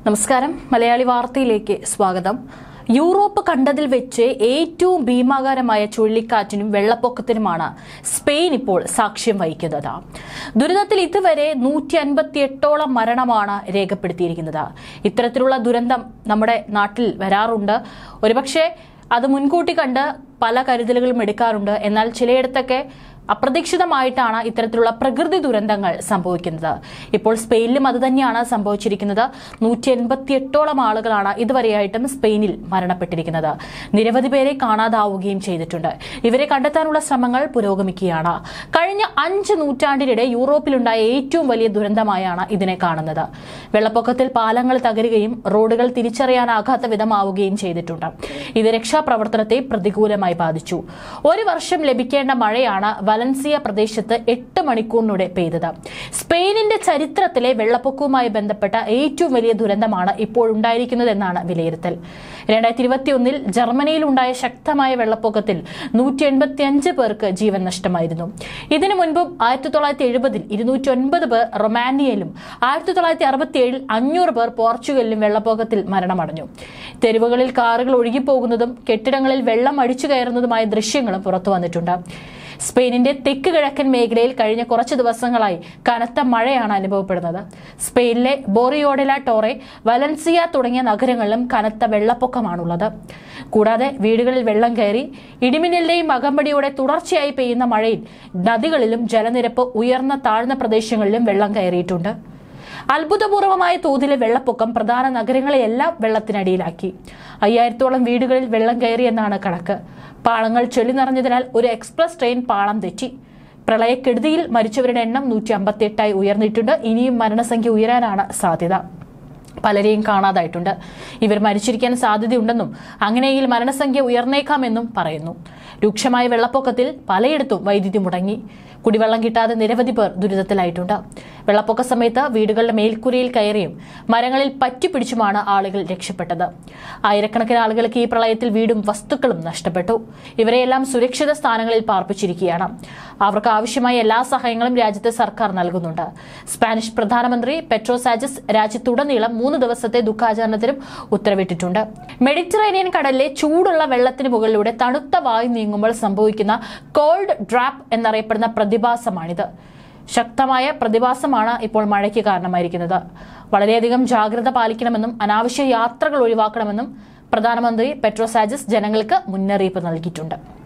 നമസ്കാരം മലയാളി വാർത്തയിലേക്ക് സ്വാഗതം യൂറോപ്പ് കണ്ടതിൽ വെച്ച് ഏറ്റവും ഭീമാകാരമായ ചുഴലിക്കാറ്റിനും വെള്ളപ്പൊക്കത്തിനുമാണ് സ്പെയിൻ ഇപ്പോൾ സാക്ഷ്യം വഹിക്കുന്നത് ദുരിതത്തിൽ ഇതുവരെ നൂറ്റി അൻപത്തിയെട്ടോളം മരണമാണ് രേഖപ്പെടുത്തിയിരിക്കുന്നത് ഇത്തരത്തിലുള്ള ദുരന്തം നമ്മുടെ നാട്ടിൽ വരാറുണ്ട് ഒരുപക്ഷെ അത് മുൻകൂട്ടി കണ്ട് പല കരുതലുകളും എടുക്കാറുണ്ട് എന്നാൽ ചിലയിടത്തൊക്കെ അപ്രതീക്ഷിതമായിട്ടാണ് ഇത്തരത്തിലുള്ള പ്രകൃതി ദുരന്തങ്ങൾ സംഭവിക്കുന്നത് ഇപ്പോൾ സ്പെയിനിലും അത് തന്നെയാണ് സംഭവിച്ചിരിക്കുന്നത് നൂറ്റി എൺപത്തിയെട്ടോളം ആളുകളാണ് ഇതുവരെയായിട്ടും സ്പെയിനിൽ മരണപ്പെട്ടിരിക്കുന്നത് നിരവധി പേരെ കാണാതാവുകയും ചെയ്തിട്ടുണ്ട് ഇവരെ കണ്ടെത്താനുള്ള ശ്രമങ്ങൾ പുരോഗമിക്കുകയാണ് കഴിഞ്ഞ അഞ്ച് നൂറ്റാണ്ടിനിടെ യൂറോപ്പിലുണ്ടായ ഏറ്റവും വലിയ ദുരന്തമായാണ് ഇതിനെ കാണുന്നത് വെള്ളപ്പൊക്കത്തിൽ പാലങ്ങൾ തകരുകയും റോഡുകൾ തിരിച്ചറിയാനാകാത്ത വിധമാവുകയും ചെയ്തിട്ടുണ്ട് ഇത് രക്ഷാപ്രവർത്തനത്തെ പ്രതികൂലമായി ബാധിച്ചു ഒരു വർഷം ലഭിക്കേണ്ട മഴയാണ് വലൻസിയ പ്രദേശത്ത് എട്ട് മണിക്കൂറിനുടെ പെയ്തത് സ്പെയിനിന്റെ ചരിത്രത്തിലെ വെള്ളപ്പൊക്കവുമായി ബന്ധപ്പെട്ട ഏറ്റവും വലിയ ദുരന്തമാണ് ഇപ്പോൾ ഉണ്ടായിരിക്കുന്നതെന്നാണ് വിലയിരുത്തൽ രണ്ടായിരത്തി ഇരുപത്തിയൊന്നിൽ ജർമ്മനിയിൽ ഉണ്ടായ ശക്തമായ വെള്ളപ്പൊക്കത്തിൽ നൂറ്റി എൺപത്തിയഞ്ച് പേർക്ക് ജീവൻ നഷ്ടമായിരുന്നു ഇതിനു മുൻപും ആയിരത്തി തൊള്ളായിരത്തി എഴുപതിൽ ഇരുന്നൂറ്റി ഒൻപത് പേർ റൊമാനിയയിലും ആയിരത്തി തൊള്ളായിരത്തി അറുപത്തി ഏഴിൽ അഞ്ഞൂറ് പേർ പോർച്ചുഗലിലും വെള്ളപ്പൊക്കത്തിൽ മരണമടഞ്ഞു തെരുവുകളിൽ കാറുകൾ ഒഴുകിപ്പോകുന്നതും കെട്ടിടങ്ങളിൽ വെള്ളം അടിച്ചു കയറുന്നതുമായ ദൃശ്യങ്ങളും പുറത്തു വന്നിട്ടുണ്ട് സ്പെയിനിന്റെ തെക്ക് കിഴക്കൻ മേഖലയിൽ കഴിഞ്ഞ കുറച്ച് ദിവസങ്ങളായി കനത്ത മഴയാണ് അനുഭവപ്പെടുന്നത് സ്പെയിനിലെ ബോറിയോഡല ടോറെ വലൻസിയ തുടങ്ങിയ നഗരങ്ങളിലും കനത്ത വെള്ളപ്പൊക്കമാണുള്ളത് കൂടാതെ വീടുകളിൽ വെള്ളം കയറി ഇടിമിന്നലിന്റെയും അകമ്പടിയോടെ തുടർച്ചയായി പെയ്യുന്ന മഴയിൽ നദികളിലും ജലനിരപ്പ് ഉയർന്ന താഴ്ന്ന പ്രദേശങ്ങളിലും വെള്ളം കയറിയിട്ടുണ്ട് അത്ഭുതപൂർവമായ തോതിലെ വെള്ളപ്പൊക്കം പ്രധാന നഗരങ്ങളെയെല്ലാം വെള്ളത്തിനടിയിലാക്കി അയ്യായിരത്തോളം വീടുകളിൽ വെള്ളം കയറിയെന്നാണ് കണക്ക് പാളങ്ങൾ ചെളി നിറഞ്ഞതിനാൽ ഒരു എക്സ്പ്രസ് ട്രെയിൻ പാളം തെറ്റി പ്രളയക്കെടുതിയിൽ മരിച്ചവരുടെ എണ്ണം നൂറ്റി അമ്പത്തിയെട്ടായി ഉയർന്നിട്ടുണ്ട് ഇനിയും മരണസംഖ്യ ഉയരാനാണ് സാധ്യത പലരെയും കാണാതായിട്ടുണ്ട് ഇവർ മരിച്ചിരിക്കാൻ സാധ്യതയുണ്ടെന്നും അങ്ങനെയെങ്കിൽ മരണസംഖ്യ ഉയർന്നേക്കാമെന്നും പറയുന്നു രൂക്ഷമായ വെള്ളപ്പൊക്കത്തിൽ പലയിടത്തും വൈദ്യുതി മുടങ്ങി കുടിവെള്ളം കിട്ടാതെ നിരവധി പേർ ദുരിതത്തിലായിട്ടുണ്ട് വെള്ളപ്പൊക്ക സമയത്ത് വീടുകളുടെ മേൽക്കൂരയിൽ കയറിയും മരങ്ങളിൽ പറ്റിപ്പിടിച്ചുമാണ് ആളുകൾ രക്ഷപ്പെട്ടത് ആയിരക്കണക്കിന് ആളുകൾക്ക് ഈ പ്രളയത്തിൽ വീടും വസ്തുക്കളും നഷ്ടപ്പെട്ടു ഇവരെയെല്ലാം സുരക്ഷിത സ്ഥാനങ്ങളിൽ പാർപ്പിച്ചിരിക്കുകയാണ് അവർക്ക് ആവശ്യമായ എല്ലാ സഹായങ്ങളും രാജ്യത്തെ സർക്കാർ നൽകുന്നുണ്ട് സ്പാനിഷ് പ്രധാനമന്ത്രി പെട്രോ സാജസ് രാജ്യത്തുടനീളം മൂന്ന് ദിവസത്തെ ദുഃഖാചരണത്തിനും ഉത്തരവിട്ടിട്ടുണ്ട് മെഡിറ്ററേനിയൻ കടലിലെ ചൂടുള്ള വെള്ളത്തിന് മുകളിലൂടെ തണുത്ത വായു നീങ്ങുമ്പോൾ സംഭവിക്കുന്ന കോൾഡ് ഡ്രാപ്പ് എന്നറിയപ്പെടുന്ന പ്രതിഭാസമാണിത് ശക്തമായ പ്രതിഭാസമാണ് ഇപ്പോൾ മഴയ്ക്ക് കാരണമായിരിക്കുന്നത് വളരെയധികം ജാഗ്രത പാലിക്കണമെന്നും അനാവശ്യ യാത്രകൾ ഒഴിവാക്കണമെന്നും പ്രധാനമന്ത്രി പെട്രോ സാജസ് ജനങ്ങൾക്ക് മുന്നറിയിപ്പ് നൽകിയിട്ടുണ്ട്